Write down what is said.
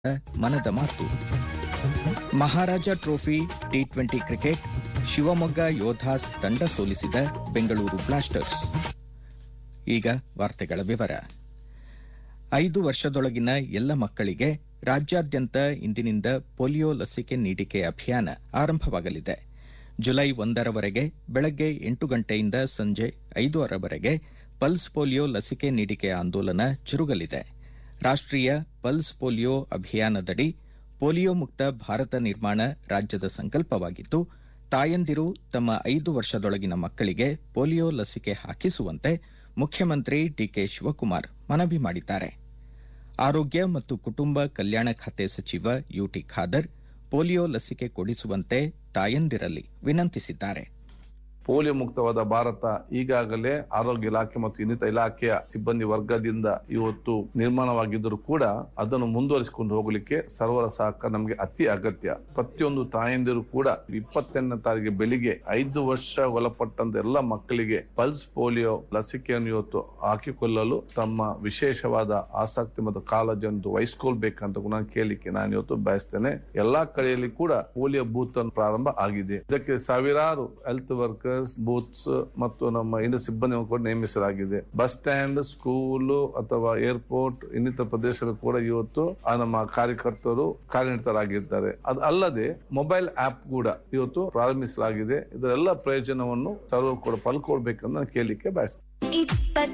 ಮನದ ಮಾತು Maharaja trophy T twenty cricket Shivamogga Yodhas ತಂಡ ಸೋಲಿಸಿದ ಬೆಂಗಳೂರು ಬ್ಲಾಸ್ಟರ್ಸ್ ಈಗ ವಾರ್ತೆಗಳ ವಿವರ ಐದು ವರ್ಷದೊಳಗಿನ ಎಲ್ಲ ಮಕ್ಕಳಿಗೆ ರಾಜ್ಯಾದ್ಯಂತ ಇಂದಿನಿಂದ ಪೋಲಿಯೋ ಲಸಿಕೆ ನೀಡಿಕೆ ಅಭಿಯಾನ ಆರಂಭವಾಗಲಿದೆ ಜುಲೈ ಒಂದರವರೆಗೆ ಬೆಳಗ್ಗೆ ಎಂಟು ಗಂಟೆಯಿಂದ ಸಂಜೆ ಐದರವರೆಗೆ ಪಲ್ಸ್ ಪೋಲಿಯೋ ಲಸಿಕೆ ನೀಡಿಕೆ ಆಂದೋಲನ ಜರುಗಲಿದೆ ರಾಷ್ಟೀಯ ಪಲ್ಸ್ ಪೋಲಿಯೋ ಅಭಿಯಾನದಡಿ ಪೋಲಿಯೋ ಮುಕ್ತ ಭಾರತ ನಿರ್ಮಾಣ ರಾಜ್ಯದ ಸಂಕಲ್ಪವಾಗಿದ್ದು ತಾಯಂದಿರು ತಮ್ಮ ಐದು ವರ್ಷದೊಳಗಿನ ಮಕ್ಕಳಿಗೆ ಪೋಲಿಯೋ ಲಸಿಕೆ ಹಾಕಿಸುವಂತೆ ಮುಖ್ಯಮಂತ್ರಿ ಡಿಕೆ ಶಿವಕುಮಾರ್ ಮನವಿ ಮಾಡಿದ್ದಾರೆ ಆರೋಗ್ಯ ಮತ್ತು ಕುಟುಂಬ ಕಲ್ಯಾಣ ಖಾತೆ ಸಚಿವ ಯುಟಿ ಖಾದರ್ ಪೋಲಿಯೋ ಲಸಿಕೆ ಕೊಡಿಸುವಂತೆ ತಾಯಂದಿರಲ್ಲಿ ವಿನಂತಿಸಿದ್ದಾರೆ ಪೋಲಿಯೋ ಮುಕ್ತವಾದ ಭಾರತ ಈಗಾಗಲೇ ಆರೋಗ್ಯ ಇಲಾಖೆ ಮತ್ತು ಇನ್ನಿತರ ಇಲಾಖೆಯ ಸಿಬ್ಬಂದಿ ವರ್ಗದಿಂದ ಇವತ್ತು ನಿರ್ಮಾಣವಾಗಿದ್ದರೂ ಕೂಡ ಅದನ್ನು ಮುಂದುವರಿಸಿಕೊಂಡು ಹೋಗಲಿಕ್ಕೆ ಸರ್ವರ ಸಹಕಾರ ನಮಗೆ ಅತಿ ಅಗತ್ಯ ಪ್ರತಿಯೊಂದು ತಾಯಂದಿರು ಕೂಡ ಇಪ್ಪತ್ತೆಂಟನೇ ತಾರೀಕಿಗೆ ಬೆಳಿಗ್ಗೆ ಐದು ವರ್ಷ ಒಳಪಟ್ಟಂತ ಎಲ್ಲ ಮಕ್ಕಳಿಗೆ ಪಲ್ಸ್ ಪೋಲಿಯೋ ಲಸಿಕೆಯನ್ನು ಇವತ್ತು ಹಾಕಿಕೊಳ್ಳಲು ತಮ್ಮ ವಿಶೇಷವಾದ ಆಸಕ್ತಿ ಮತ್ತು ಕಾಳಜಿಯನ್ನು ವಹಿಸಿಕೊಳ್ಬೇಕಂತ ನಾನು ಕೇಳಲಿಕ್ಕೆ ನಾನು ಇವತ್ತು ಬಯಸ್ತೇನೆ ಎಲ್ಲಾ ಕಡೆಯಲ್ಲಿ ಕೂಡ ಪೋಲಿಯೋ ಬೂತ್ ಅನ್ನು ಪ್ರಾರಂಭ ಆಗಿದೆ ಇದಕ್ಕೆ ಸಾವಿರಾರು ಹೆಲ್ತ್ ವರ್ಕರ್ಸ್ ಬೂತ್ಸ್ ಮತ್ತು ನಮ್ಮ ಇನ್ನು ಸಿಬ್ಬಂದಿ ಕೂಡ ನೇಮಿಸಲಾಗಿದೆ ಬಸ್ ಸ್ಟ್ಯಾಂಡ್ ಸ್ಕೂಲ್ ಅಥವಾ ಏರ್ಪೋರ್ಟ್ ಇನ್ನಿತರ ಪ್ರದೇಶಗಳು ಕೂಡ ಇವತ್ತು ಆ ನಮ್ಮ ಕಾರ್ಯಕರ್ತರು ಕಾರ್ಯನಿರತರಾಗಿದ್ದಾರೆ ಅದು ಅಲ್ಲದೆ ಮೊಬೈಲ್ ಆಪ್ ಕೂಡ ಇವತ್ತು ಪ್ರಾರಂಭಿಸಲಾಗಿದೆ ಇದರೆಲ್ಲ ಪ್ರಯೋಜನವನ್ನು ಸರ್ವ ಕೂಡ ಪಲ್ಕೊಳ್ಬೇಕಂತ ನಾನು ಕೇಳಲಿಕ್ಕೆ ಬಯಸ್ತೇನೆ ಇಪ್ಪತ್ತು